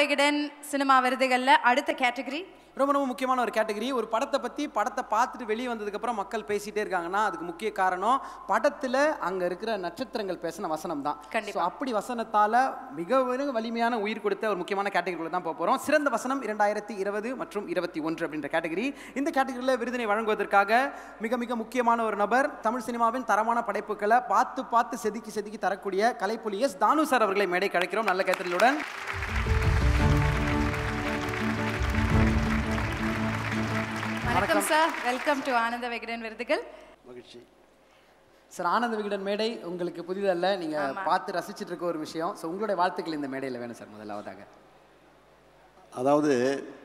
Vikatan cinema விருதுகள்ல அடுத்த category ரொம்ப ரொம்ப முக்கியமான ஒரு கேட்டகரி ஒரு படத்தை பற்றி படத்தை பார்த்துட்டு வெளியே வந்ததுக்கப்புறம் மக்கள் பேசிட்டே இருக்காங்கன்னா அதுக்கு முக்கிய காரணம் படத்தில் அங்கே இருக்கிற நட்சத்திரங்கள் பேசின வசனம் தான் கண்டிப்பா. So, அப்படி வசனத்தால் மிக மிக வலிமையான உயிர் கொடுத்த ஒரு முக்கியமான கேட்டகரிக்குள்ள தான் போக போகிறோம் சிறந்த வசனம் இரண்டாயிரத்தி இருபது மற்றும் இருபத்தி ஒன்று அப்படின்ற கேட்டகரி இந்த கேட்டகரியில் விருதினை வழங்குவதற்காக மிக மிக முக்கியமான ஒரு நபர் தமிழ் சினிமாவின் தரமான படைப்புகளை பார்த்து பார்த்து செதுக்கி செதுக்கி தரக்கூடிய கலைப்புலி எஸ் தானு சார் அவர்களை மேடை கழைக்கிறோம் நல்ல கேட்டலுடன் வணக்கம் சார் வெல்கம் டு ஆனந்த விகடன் விருதுகள் மகிழ்ச்சி சார் ஆனந்த விகடன் மேடை உங்களுக்கு புதிதல்ல நீங்க பார்த்து ரசிச்சிட்டு இருக்க ஒரு விஷயம் ஸோ உங்களுடைய வாழ்த்துக்கள் இந்த மேடையில் வேணும் சார் முதலாவதாக அதாவது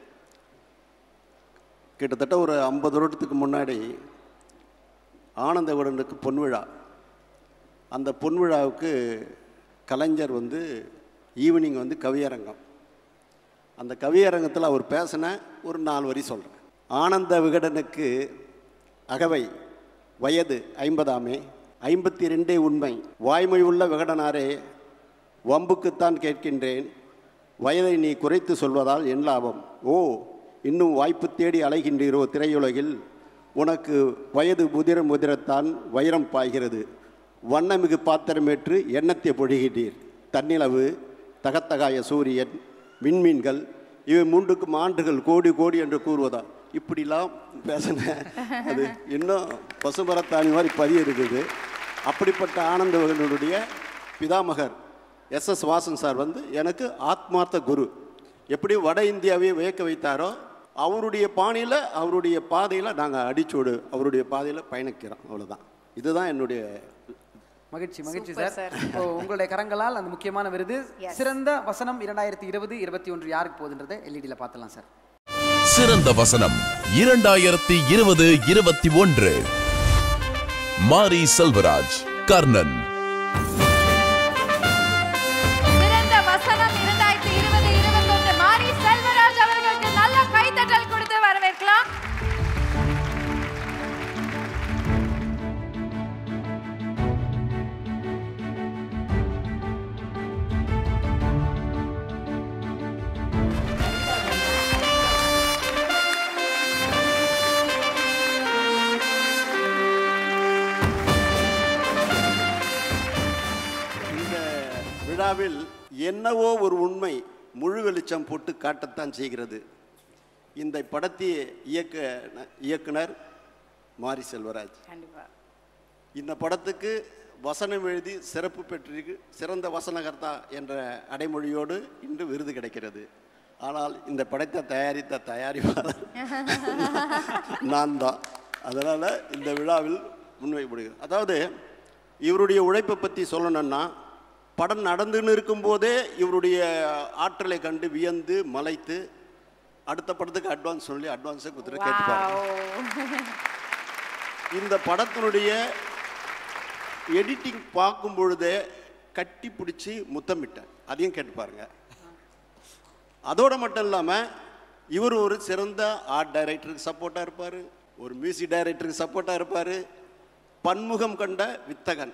கிட்டத்தட்ட ஒரு ஐம்பது வருடத்துக்கு முன்னாடி ஆனந்த விடனுக்கு பொன்விழா அந்த பொன்விழாவுக்கு கலைஞர் வந்து ஈவினிங் வந்து கவியரங்கம் அந்த கவியரங்கத்தில் அவர் பேசின ஒரு நாலு வரி சொல்கிறேன் ஆனந்த விகடனுக்கு அகவை வயது ஐம்பதாமே ஐம்பத்தி ரெண்டே உண்மை வாய்மையுள்ள விகடனாரே வம்புக்குத்தான் கேட்கின்றேன் வயதை நீ குறைத்து சொல்வதால் என் லாபம் ஓ இன்னும் வாய்ப்பு தேடி அலைகின்றீரோ திரையுலகில் உனக்கு வயது முதிர முதிரத்தான் வைரம் பாய்கிறது வண்ணமிகு பாத்திரமேற்று எண்ணத்தை பொழிகின்றீர் தன்னிலவு தகத்தகாய சூரியன் விண்மீன்கள் இவை மூன்றுக்கும் ஆண்டுகள் கோடி கோடி என்று கூறுவதா இப்படிலாம் பேசினேன் அது இன்னும் பசுமரத்தாணி மாதிரி பதிய இருக்குது அப்படிப்பட்ட ஆனந்தவர்களுடைய பிதாமகர் எஸ் எஸ் வாசன் சார் வந்து எனக்கு ஆத்மார்த்த குரு எப்படி வட இந்தியாவை வியக்க வைத்தாரோ அவருடைய பாணியில் அவருடைய பாதையில் நாங்கள் அடிச்சோடு அவருடைய பாதையில் பயணிக்கிறோம் அவ்வளவுதான் இதுதான் என்னுடைய மகிழ்ச்சி மகிழ்ச்சி Super, சார் sir. இப்போ உங்களுடைய கரங்களால் அந்த முக்கியமான விருது Yes. சிறந்த வசனம் இரண்டாயிரத்தி இருபது இருபத்தி ஒன்று யாருக்கு போகுதுன்றதை எல்இடியில் பார்த்துலாம் சார் சிறந்த வசனம் இரண்டாயிரத்தி இருபது இருபத்தி ஒன்று மாரி செல்வராஜ் கர்ணன் சிறந்த வசனம் இரண்டாயிரத்தி இருபது இருபத்தொன்று மாரி செல்வராஜ் அவர்களுக்கு நல்ல கைத்தட்டல் கொடுத்து வரவேற்கலாம் இந்த விழாவில் என்னவோ ஒரு உண்மை முழு வெளிச்சம் போட்டு காட்டத்தான் செய்கிறது இந்த படத்தை இயக்க இயக்குனர் மாரி செல்வராஜ் கண்டிப்பா இந்த படத்துக்கு வசனம் எழுதி சிறப்பு பெற்றிருக்கு சிறந்த வசனகர்த்தா என்ற அடைமொழியோடு இன்று விருது கிடைக்கிறது ஆனால் இந்த படத்தை தயாரித்த தயாரிப்பாளர் நான் தான் அதனால் இந்த விழாவில் முன்வைக்கப்படுகிறது அதாவது இவருடைய உழைப்பை பற்றி சொல்லணும்னா படம் நடந்துன்னு இருக்கும்போதே இவருடைய ஆற்றலை கண்டு வியந்து மலைத்து அடுத்த படத்துக்கு அட்வான்ஸ் சொல்லி அட்வான்ஸை கொடுத்துட்டு கேட்டுப்பாரு இந்த படத்தினுடைய எடிட்டிங் பார்க்கும் பொழுதே கட்டி பிடிச்சி முத்தமிட்டேன் அதையும் கேட்டு பாருங்க அதோட மட்டும் இல்லாமல் இவர் ஒரு சிறந்த ஆர்ட் டைரக்டருக்கு சப்போர்ட்டாக இருப்பார் ஒரு மியூசிக் டைரக்டருக்கு சப்போர்ட்டாக இருப்பார் பன்முகம் கண்ட வித்தகன்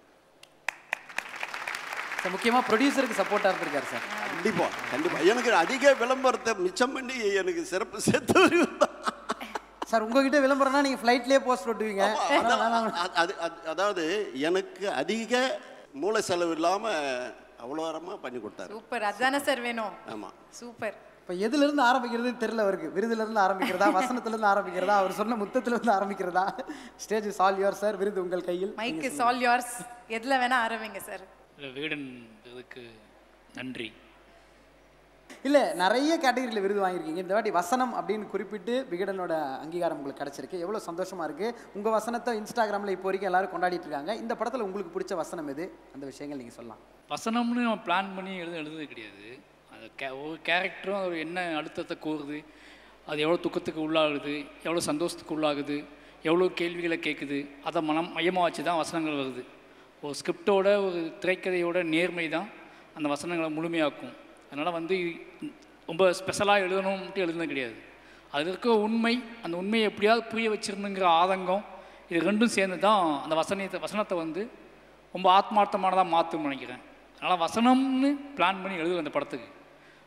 சார் முக்கியமாக ப்ரொடியூசருக்கு சப்போர்ட்டாக இருந்திருக்காரு சார் கண்டிப்பா கண்டிப்பா எனக்கு அதிக விளம்பரத்தை மிச்சம் பண்ணி எனக்கு சிறப்பு சேர்த்து சார் உங்ககிட்ட விளம்பரம்னா நீங்கள் ஃப்ளைட்லேயே போஸ்ட் ஒட்டுவீங்க அதெல்லாம் வேணாம். அது அது- அது- அதாவது எனக்கு அதிக மூளை செலவு இல்லாமல் அவ்வளோ வாரமாக பண்ணி கொடுத்தாரு சூப்பர் அதானே சார் வேணும் ஆமாம் சூப்பர் இப்போ எதுலேருந்து ஆரம்பிக்கிறதுன்னு தெரியல அவருக்கு விருதுலேருந்து ஆரம்பிக்கிறதா வசனத்துலேருந்து ஆரம்பிக்கிறதா அவர் சொன்ன முத்தத்துலேருந்து ஆரம்பிக்கிறதா stage is all your sir விருது உங்கள் கையில் மைக் இஸ் ஆல் யோர்ஸ் எதுல வேணா ஆரம்பிங்க சார் இல்லை விகடன் இதுக்கு நன்றி இல்லை நிறைய கேட்டகரியில் விருது வாங்கியிருக்கீங்க இந்த வாட்டி வசனம் அப்படின்னு குறிப்பிட்டு விகடனோட அங்கீகாரம் உங்களுக்கு கிடச்சிருக்கு எவ்வளோ சந்தோஷமா இருக்கு உங்கள் வசனத்தை இன்ஸ்டாகிராமில் இப்போ வரைக்கும் எல்லாரும் கொண்டாடிட்டு இருக்காங்க இந்த படத்தில் உங்களுக்கு பிடிச்ச வசனம் எது அந்த விஷயங்கள் நீங்கள் சொல்லலாம் வசனம்னு நம்ம பிளான் பண்ணி எழுத எழுதுறது கிடையாது அந்த கே ஒவ்வொரு கேரக்டரும் அது என்ன அழுத்தத்தை கூறுது அது எவ்வளோ துக்கத்துக்கு உள்ளாகுது எவ்வளோ சந்தோஷத்துக்கு உள்ளாகுது எவ்வளோ கேள்விகளை கேட்குது அதை மனம் மையமாக வச்சு தான் வசனங்கள் வருது ஒரு ஸ்கிரிப்டோட ஒரு திரைக்கதையோட நேர்மை தான் அந்த வசனங்களை முழுமையாக்கும் அதனால் வந்து ரொம்ப ஸ்பெஷலாக எழுதணும்ட்டு எழுதுனது கிடையாது அதில் இருக்க உண்மை அந்த உண்மையை எப்படியாவது புரிய வச்சிருந்துங்கிற ஆதங்கம் இது ரெண்டும் சேர்ந்து தான் அந்த வசனத்தை வசனத்தை வந்து ரொம்ப ஆத்மார்த்தமானதாக மாற்றும் நினைக்கிறேன் அதனால் வசனம்னு பிளான் பண்ணி எழுதுவேன் அந்த படத்துக்கு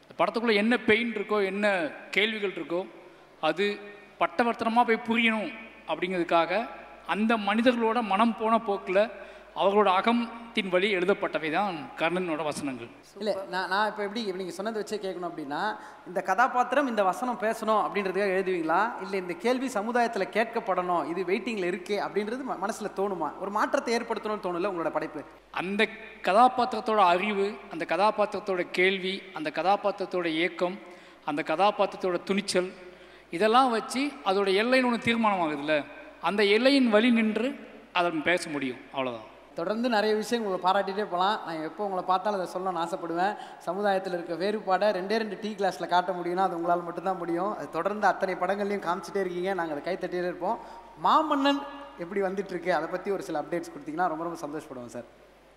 படத்துக்குள்ளே என்ன பெயின் இருக்கோ என்ன கேள்விகள் இருக்கோ அது பட்டவர்த்தனமாக போய் புரியணும் அப்படிங்கிறதுக்காக அந்த மனிதர்களோட மனம் போன போக்கில் அவர்களோட அகத்தின் வழி எழுதப்பட்டவை தான் கர்ணனோட வசனங்கள் இல்லை நான் நான் இப்போ எப்படி இப்போ நீங்கள் சொன்னதை வச்சே கேட்கணும் அப்படின்னா இந்த கதாபாத்திரம் இந்த வசனம் பேசணும் அப்படின்றதுக்காக எழுதுவீங்களா இல்லை இந்த கேள்வி சமுதாயத்தில் கேட்கப்படணும் இது வெயிட்டிங்கில் இருக்கே அப்படின்றது ம- மனசுல தோணுமா ஒரு மாற்றத்தை ஏற்படுத்தணும்னு தோணல உங்களோட படைப்பு அந்த கதாபாத்திரத்தோட அறிவு அந்த கதாபாத்திரத்தோட கேள்வி அந்த கதாபாத்திரத்தோட ஏக்கம் அந்த கதாபாத்திரத்தோட துணிச்சல் இதெல்லாம் வச்சு அதோட எல்லைன்னு ஒன்று தீர்மானமாகுதுல்ல அந்த எல்லையின் வழி நின்று அதை பேச முடியும் அவ்வளோதான் தொடர்ந்து நிறைய விஷயம் உங்களை பாராட்டிகிட்டே போகலாம் நான் எப்போ உங்களை பார்த்தாலும் அதை சொல்லணும்னு ஆசைப்படுவேன் சமுதாயத்தில் இருக்க வேறுபாடை ரெண்டே ரெண்டு டீ கிளாஸில் காட்ட முடியும்னா அது உங்களால் மட்டும்தான் முடியும் அது தொடர்ந்து அத்தனை படங்கள்லையும் காமிச்சிட்டே இருக்கீங்க நாங்கள் அதை கைத்தட்டிட்டே இருப்போம் மாமன்னன் எப்படி வந்துட்டு இருக்கு அதை பற்றி ஒரு சில அப்டேட்ஸ் கொடுத்தீங்கன்னா ரொம்ப ரொம்ப சந்தோஷப்படுவோம் சார்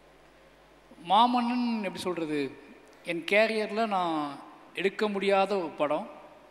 மாமன்னன் எப்படி சொல்கிறது என் கேரியரில் நான் எடுக்க முடியாத ஒரு படம்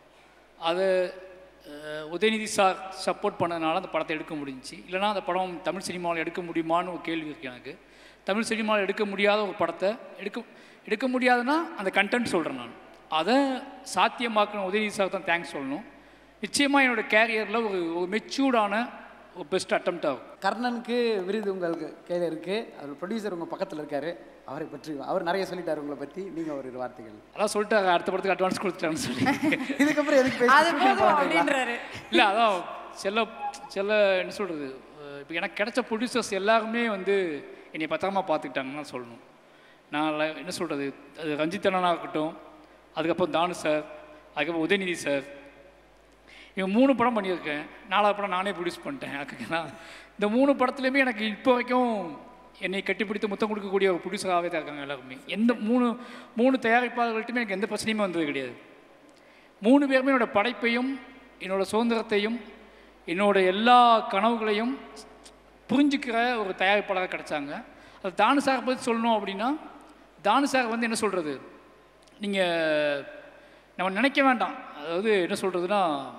அதை அஹ், உதயநிதி சார் சப்போர்ட் பண்ணதுனால அந்த படத்தை எடுக்க முடிஞ்சுச்சு இல்லைனா அந்த படம் தமிழ் சினிமாவில் எடுக்க முடியுமான்னு ஒரு கேள்வி இருக்குது எனக்கு தமிழ் சினிமாவில் எடுக்க முடியாத ஒரு படத்தை எடுக்க எடுக்க முடியாதுன்னா அந்த கண்டென்ட் சொல்கிறேன் நான் அதை சாத்தியமாக்கின உதயநிதி சார் தான் தேங்க்ஸ் சொல்லணும் நிச்சயமாக என்னோடய கேரியரில் ஒரு ஒரு மெச்சூர்டான ஒரு பெஸ்ட் அட்டம்ப்ட் ஆகும் கர்ணனுக்கு விருது உங்களுக்கு கையில் இருக்குது அவர் ப்ரொடியூசர் உங்கள் பக்கத்தில் இருக்காரு அவரை பற்றி அவர் நிறைய சொல்லிட்டாரு உங்களை பற்றி நீங்கள் ஒரு இரு வார்த்தைகள் அதான் சொல்லிட்டாங்க அடுத்த படத்துக்கு அட்வான்ஸ் கொடுத்துட்டான்னு சொல்லி இதுக்கப்புறம் எதுக்கு பேசி அது போதும் அப்படின்றாரு இல்லை அதான் சில சில என்ன சொல்கிறது இப்போ எனக்கு கிடைச்ச ப்ரொடியூசர்ஸ் எல்லாருமே வந்து என்னை பத்திரமா பார்த்துக்கிட்டாங்கன்னு தான் சொல்லணும் நான் ல- என்ன சொல்கிறது அது ரஞ்சித் அண்ணனா இருக்கட்டும் அதுக்கப்புறம் தானு சார் அதுக்கப்புறம் உதயநிதி சார் இவன் மூணு படம் பண்ணியிருக்கேன் நாலாவது படம் நானே ப்ரொடியூஸ் பண்ணிட்டேன் அதுக்குன்னா இந்த மூணு படத்துலையுமே எனக்கு இப்போ வரைக்கும் என்னை கட்டிப்பிடித்து முத்தம் கொடுக்கக்கூடிய ஒரு ப்ரொடியூசராகவே தான் இருக்காங்க எல்லாருமே எந்த மூணு மூணு தயாரிப்பாளர்கள்ட்டுமே எனக்கு எந்த பிரச்சனையுமே வந்தது கிடையாது மூணு பேருமே என்னோட படைப்பையும் என்னோட சுதந்திரத்தையும் என்னோட எல்லா கனவுகளையும் புரிஞ்சுக்கிற ஒரு தயாரிப்பாளராக கிடைச்சாங்க அது தானு சார் பற்றி சொல்லணும் அப்படின்னா தானு சார் வந்து என்ன சொல்கிறது நீங்கள் நம்ம நினைக்க வேண்டாம் அதாவது என்ன சொல்கிறதுனா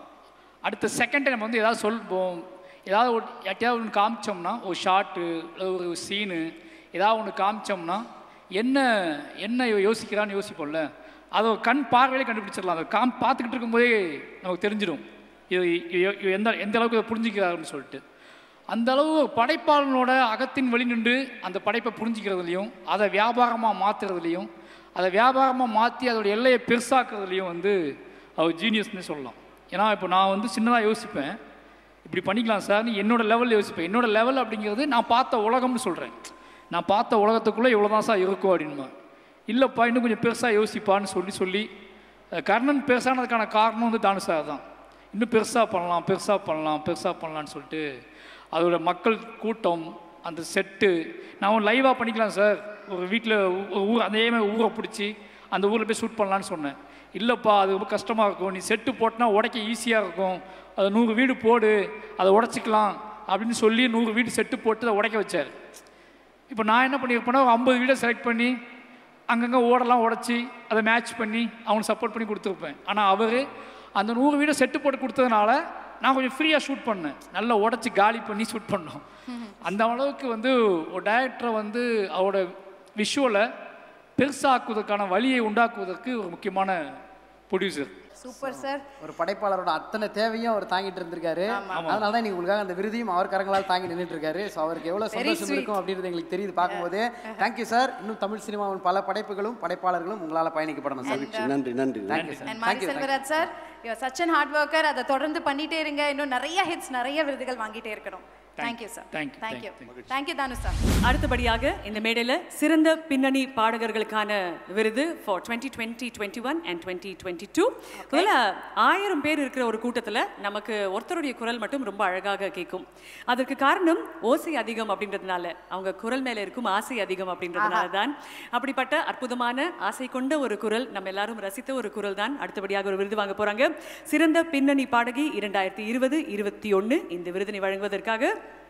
அடுத்த செகண்டை நம்ம வந்து ஏதாவது சொல்வோம் ஏதாவது ஒரு யார்ட்டையாவது ஒன்று காமிச்சோம்னா ஒரு ஷார்ட்டு ஒரு சீனு ஏதாவது ஒன்று காமிச்சோம்னா என்ன என்ன இவ யோசிக்கிறான்னு யோசிப்போம்ல அதை ஒரு கண் பார்வையிலே கண்டுபிடிச்சிடலாம் அதை காம் பார்த்துக்கிட்டு இருக்கும்போதே நமக்கு தெரிஞ்சிடும் இது இவ- இவ எந்த எந்த அளவுக்கு இதை புரிஞ்சுக்கிறாருன்னு சொல்லிட்டு அந்த அளவு படைப்பாளனோட அகத்தின் வழி நின்று அந்த படைப்பை புரிஞ்சுக்கிறதுலையும் அதை வியாபாரமாக மாற்றுறதுலையும் அதை வியாபாரமாக மாற்றி அதோட எல்லையை பெருசாக்குறதுலையும் வந்து அவர் ஜீனியஸ்னே சொல்லலாம் ஏன்னா இப்போ நான் வந்து சின்னதாக யோசிப்பேன் இப்படி பண்ணிக்கலாம் சார் நீ என்னோட லெவலில் யோசிப்பேன் என்னோட லெவல் அப்படிங்கிறது நான் பார்த்த உலகம்னு சொல்கிறேன் நான் பார்த்த உலகத்துக்குள்ளே இவ்வளோ தான் சார் இருக்கும் அப்படின்மா இல்லைப்பா இன்னும் கொஞ்சம் பெருசாக யோசிப்பான்னு சொல்லி சொல்லி அஹ் கர்ணன் பெருசானதுக்கான காரணம் வந்து தானு சார் தான் இன்னும் பெருசாக பண்ணலாம் பெருசாக பண்ணலாம் பெருசாக பண்ணலான்னு சொல்லிட்டு அதோட மக்கள் கூட்டம் அந்த செட்டு நான் லைவாக பண்ணிக்கலாம் சார் ஒரு வீட்டில் ஒரு ஊர் அதே மாதிரி ஊரை பிடிச்சி அந்த ஊரில் போய் ஷூட் பண்ணலான்னு சொன்னேன் இல்லைப்பா அது ரொம்ப கஷ்டமாக இருக்கும் நீ செட்டு போட்டினா உடைக்க ஈஸியாக இருக்கும் அது நூறு வீடு போடு அதை உடச்சிக்கலாம் அப்படின்னு சொல்லி நூறு வீடு செட்டு போட்டு அதை உடைக்க வச்சார் இப்போ நான் என்ன பண்ணியிருப்பேன்னா ஒரு ஐம்பது வீடை செலக்ட் பண்ணி அங்கங்கே ஓடெல்லாம் உடச்சி அதை மேட்ச் பண்ணி அவனுக்கு சப்போர்ட் பண்ணி கொடுத்துருப்பேன் ஆனால் அவர் அந்த நூறு வீடை செட்டு போட்டு கொடுத்ததுனால நான் கொஞ்சம் ஃப்ரீயாக ஷூட் பண்ணேன் நல்லா உடச்சி காலி பண்ணி ஷூட் பண்ணோம் அந்த அளவுக்கு வந்து ஒரு டைரக்டரை வந்து அவரோட விஷுவலை பெருசாக்குவதற்கான வழியை உண்டாக்குவதற்கு ஒரு முக்கியமான ப்ரொடியூசர் சூப்பர் சார் ஒரு படைப்பாளரோட அத்தனை தேவையும் அவர் தாங்கிட்டு இருந்திருக்காரு அதனால தான் நீங்க உங்களுக்காக அந்த விருதையும் அவர் கரங்களால் தாங்கி நின்றுட்டு இருக்காரு ஸோ அவருக்கு எவ்வளவு சந்தோஷம் இருக்கும் அப்படின்றது எங்களுக்கு தெரியுது பார்க்கும்போது தேங்க்யூ சார் இன்னும் தமிழ் சினிமாவின் பல படைப்புகளும் படைப்பாளர்களும் உங்களால் பயணிக்கப்படணும் சார் நன்றி நன்றி நன்றி thank you sir and Mari Selvaraj sir you such an hard worker அதை தொடர்ந்து பண்ணிட்டே இருங்க இன்னும் நிறைய ஹிட்ஸ் நிறைய விருதுகள் வாங்கிட்டே இருக்கணும் thank you sir Thank you, thank you thank thank you Thanu sir அடுத்தபடியாக இந்த மேடையில் சிறந்த பின்னணி பாடகர்களுக்கான விருது for twenty twenty twenty one and twenty twenty two முதல்ல ஆயிரம் பேர் இருக்கிற ஒரு கூட்டத்தில் நமக்கு ஒருத்தருடைய குரல் மட்டும் ரொம்ப அழகாக கேட்கும் அதற்கு காரணம் ஓசை அதிகம் அப்படின்றதுனால அவங்க குரல் மேலே இருக்கும் ஆசை அதிகம் அப்படின்றதுனால தான் அப்படிப்பட்ட அற்புதமான ஆசை கொண்ட ஒரு குரல் நம்ம எல்லாரும் ரசித்த ஒரு குரல் தான் அடுத்தபடியாக ஒரு விருது வாங்க போறாங்க சிறந்த பின்னணி பாடகி இரண்டாயிரத்தி இருபது இருபத்தி ஒன்று இந்த விருதினை வழங்குவதற்காக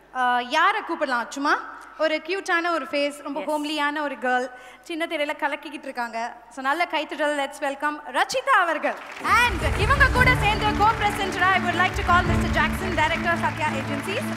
யாரை கூப்பிடலாம் சும்மா ஒரு க்யூட்டான ஒரு ஃபேஸ் ரொம்ப ஹோம்லியான ஒரு கேர்ள் சின்ன திரையில கலக்கிக்கிட்டு இருக்காங்க ஸோ நல்ல கைத்தட்டல் லெட்ஸ் வெல்கம் ரச்சிதா அவர்கள் அண்ட் இவங்க கூட சேர்ந்து கோ பிரசன்டரா I would like to call mister Jackson director Sathya agencies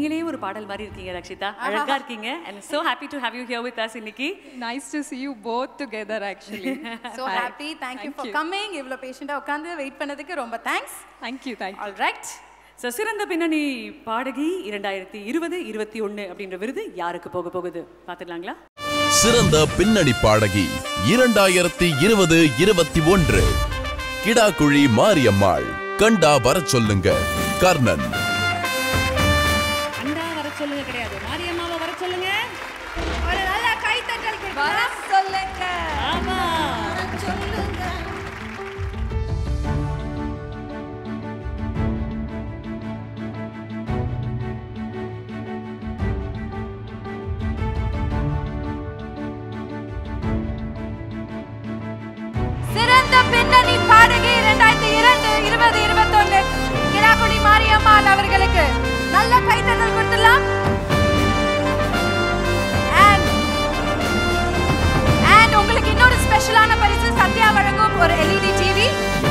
நீங்களே ஒரு பாடல் மாதிரி இருக்கீங்க ரக்ஷிதா அழகா இருக்கீங்க and so happy to have you here with us இன்னைக்கு Nice to see you both together actually. So happy thank you for coming இவ்வளோ பேஷண்ட்டாக உட்காந்து வெயிட் பண்ணதுக்கு ரொம்ப thanks Thank you, thank you. All right So, சிறந்த பின்னணி பாடகி இரண்டாயிரத்தி இருபது இருபத்தி ஒண்ணு அப்படின்ற விருது யாருக்கு போக போகுது பாத்துடலாங்களா சிறந்த பின்னணி பாடகி இரண்டாயிரத்தி இருபது இருபத்தி ஒன்று கிடாக்குழி மாரியம்மாள் கண்டா வரச் சொல்லுங்க கர்ணன் அண்டா வர சொல்லுங்க கிடையாது மாரியம்மாவை வர சொல்லுங்க ஒரு நல்ல கைத்தட்டல் வர சொல்லுங்க ஆமா சிறந்த பின்னணி பாடகி இரண்டாயிரத்தி இரண்டு இருபது இருபத்தொன்னு கிடாக்குடி மாரியம்மாள் அவர்களுக்கு நல்ல கைத்தட்டல் கொடுத்துடலாம் And- and உங்களுக்கு இன்னொரு ஸ்பெஷலான பரிசு சத்யா வழங்கும் ஒரு எல்இடி டிவி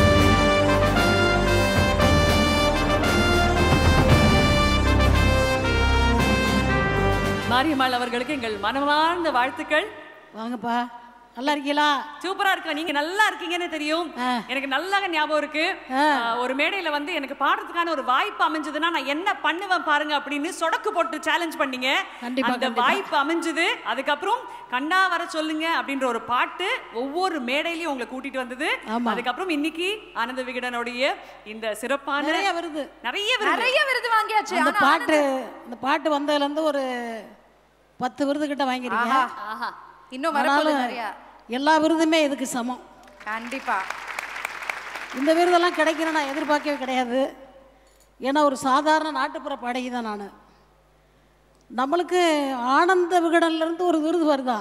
மாரியம்மாள் அவர்களுக்கு எங்கள் மனமார்ந்த வாழ்த்துக்கள் வாங்கப்பா நல்லா இருக்கீங்களா சூப்பரா இருக்கு நீங்க நல்லா இருக்கீங்கன்னு தெரியும் எனக்கு நல்லா ஞாபகம் இருக்கு ஆஹ், ஒரு மேடையில வந்து எனக்கு பாடுறதுக்கான ஒரு வாய்ப்பு அமைஞ்சதுன்னா நான் என்ன பண்ணுவேன் பாருங்க அப்படின்னு சொடக்கு போட்டு சேலஞ்ச் பண்ணீங்க கண்டிப்பா, அந்த கண்டிப்பா. வாய்ப்பு அமைஞ்சது அதுக்கப்புறம் கண்டா வர சொல்லுங்க அப்படின்ற ஒரு பாட்டு ஒவ்வொரு மேடையிலயும் உங்களை கூட்டிட்டு வந்தது ஆமா. அதுக்கப்புறம் இன்னைக்கு ஆனந்த விகடனுடைய இந்த சிறப்பான நிறைய விருது. நிறைய விருது நிறைய விருது வாங்கியாச்சு அந்த ஆனா பாட்டு இந்த பாட்டு வந்ததுலேருந்து ஒரு பத்து விருது கிட்ட வாங்கியிருக்கேன் ஆஹா. ஆஹா இன்னும் வரப்போகுது ஆனாலும் நிறைய எல்லா விருதுமே இதுக்கு சமம் கண்டிப்பா இந்த விருதெல்லாம் கிடைக்கணும் நான் எதிர்பார்க்கவே கிடையாது ஏன்னா ஒரு சாதாரண நாட்டுப்புற பாடகி தான் நான் நம்மளுக்கு ஆனந்த விகடன்லேருந்து ஒரு விருது வருதா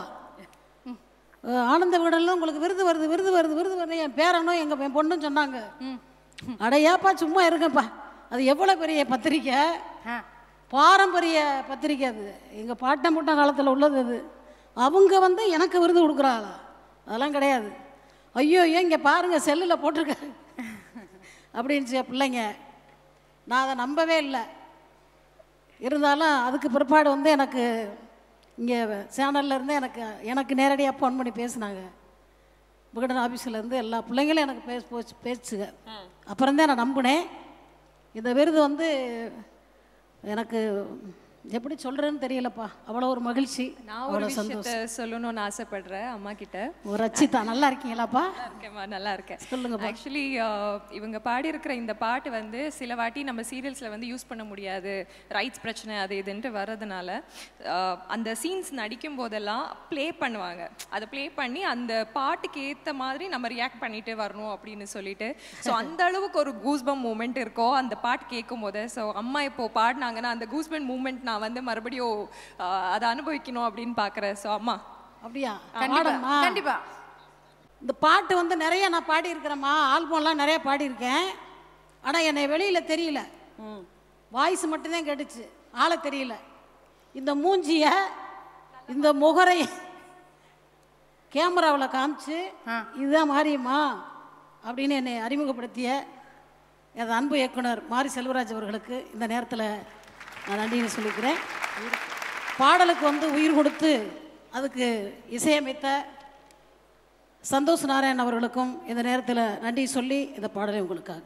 அஹ் ஆனந்த விகடன்ல உங்களுக்கு விருது வருது விருது வருது விருது வருது என் பேரனும் எங்கள் என் பொண்ணும் சொன்னாங்க அட ஏப்பா சும்மா இருக்கேன்ப்பா அது எவ்வளோ பெரிய பத்திரிக்கை ஆ. பாரம்பரிய பத்திரிக்கை அது எங்கள் பாட்டன் முட்டம் காலத்தில் உள்ளது அது அவங்க வந்து எனக்கு விருது கொடுக்குறாங்களா அதெல்லாம் கிடையாது ஐயோ ஏன் இங்கே பாருங்கள் செல்லில் போட்டிருக்க அப்படின்ச்சு என் பிள்ளைங்க நான் அதை நம்பவே இல்லை இருந்தாலும் அதுக்கு பிற்பாடு வந்து எனக்கு இங்கே சேனல்ல இருந்து எனக்கு எனக்கு நேரடியாக ஃபோன் பண்ணி பேசுனாங்க விகடன் ஆஃபீஸில் இருந்து எல்லா பிள்ளைங்களும் எனக்கு பேச போச்சு பேசுங்க அப்புறம் தான் நான் நம்பினேன் இந்த விருது வந்து எனக்கு எப்படி சொல்கிறேன்னு தெரியலப்பா அவ்வளோ ஒரு மகிழ்ச்சி நான் ஒரு அவ்வளோ விஷயத்த சந்தோஷம் சொல்லணும்னு ஆசைப்படுறேன் அம்மா கிட்ட ஒரு ரச்சிதா நல்லா இருக்கீங்களாப்பா நல்லா இருக்கேம்மா நல்லா இருக்கேன் சொல்லுங்கப்பா. ஆக்சுவலி இவங்க பாடியிருக்கிற இந்த பாட்டு வந்து சில வாட்டி நம்ம சீரியல்ஸில் வந்து யூஸ் பண்ண முடியாது ரைட்ஸ் பிரச்சனை அது இதுன்ட்டு வர்றதுனால ஆஹ், அந்த சீன்ஸ் நடிக்கும் போதெல்லாம் ப்ளே பண்ணுவாங்க அதை ப்ளே பண்ணி அந்த பாட்டுக்கு ஏற்ற மாதிரி நம்ம ரியாக்ட் பண்ணிட்டு வரணும் அப்படின்னு சொல்லிட்டு ஸோ அந்த அளவுக்கு ஒரு கூஸ்பம் மூமெண்ட் இருக்கோ அந்த பாட்டு கேட்கும் போது ஸோ அம்மா இப்போ பாடினாங்கன்னா அந்த கூஸ்பம் மூமெண்ட் நான் வந்து மறுபடியும் ஆஹ், அதை அனுபவிக்கணும் அப்படின்னு பார்க்குறேன் ஸோ அம்மா அப்படியா கண்டிப்பா பாடம்மா. கண்டிப்பா இந்த பாட்டு வந்து நிறைய நான் பாடியிருக்கிறேம்மா ஆல்பம்லாம் நிறைய பாடியிருக்கேன் ஆனால் என்னை வெளியில் தெரியல வாய்ஸ் மட்டும்தான் கேட்டுச்சு ஆளை தெரியல இந்த மூஞ்சிய இந்த முகரை கேமராவில் காமிச்சு இதுதான் மாரியம்மா அப்படின்னு என்னை அறிமுகப்படுத்திய எனது அன்பு இயக்குனர் மாரி செல்வராஜ் அவர்களுக்கு இந்த நேரத்தில் நான் நன்றியை சொல்லிக்கிறேன் பாடலுக்கு வந்து உயிர் கொடுத்து அதுக்கு இசையமைத்த சந்தோஷ் நாராயண் அவர்களுக்கும் இந்த நேரத்தில் நன்றி சொல்லி இந்த பாடலை உங்களுக்காக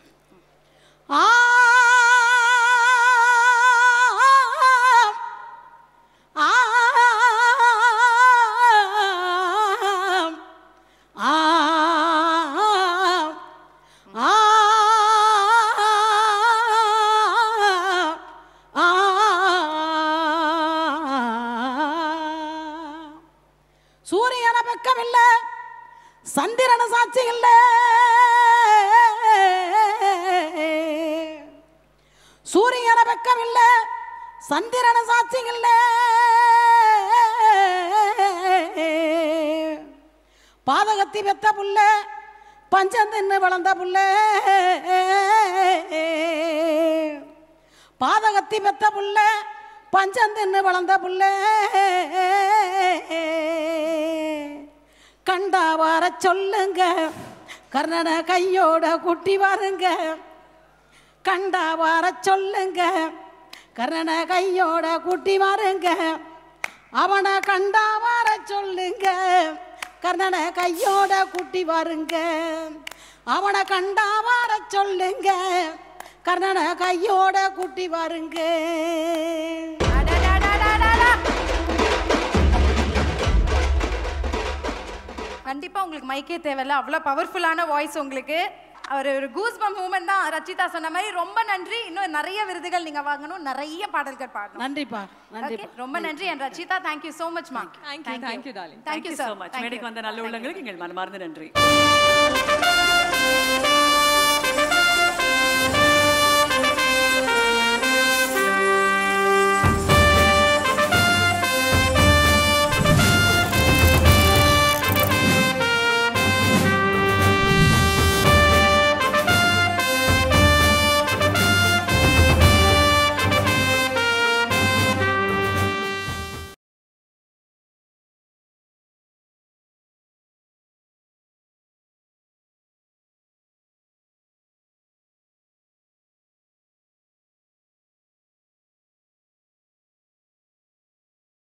ஆம், ஆம், ஆம், ஆம். சூரியன பக்கம் இல்ல சந்திரன சாட்சி இல்ல சூரியன பக்கம் இல்ல சந்திரன சாட்சி இல்ல பாதகத்தி பெத்த புள்ள பஞ்சம் தின்னு வளர்ந்த புள்ள பாதகத்தி பெத்த புள்ள பஞ்சம் தின்னு வளர்ந்த புள்ள கண்டா வர சொல்லுங்க கர்ணனை கையோட குட்டி வாருங்க கண்டா வர சொல்லுங்க கர்ணனை கையோட கூட்டி வாருங்க அவனை கண்டா வர சொல்லுங்க கர்ணனை கையோட கூட்டி வாருங்க அவனை கண்டா வர சொல்லுங்க கர்ணனை கையோட கூட்டி வாருங்க அடடடடடடா. கண்டிப்பா உங்களுக்கு மைக்கே தேவையில்ல அவ்வளோ பவர்ஃபுல்லான வாய்ஸ் உங்களுக்கு அவர் ஒரு கூஸ் பம் மூமெண்ட் தான் ரச்சிதா சொன்ன மாதிரி ரொம்ப நன்றி இன்னும் நிறைய விருதுகள் நீங்க வாங்கணும் நிறைய பாடல்கள் பாடணும் நன்றிப்பா நன்றி Okay, ரொம்ப நன்றி என் ரச்சிதா தேங்க்யூ so much மா Thank you, thank you, darling. Thank you so so much much மேடைக்கு வந்த நல்ல உள்ளங்களுக்கு எங்கள் மனமார்ந்த நன்றி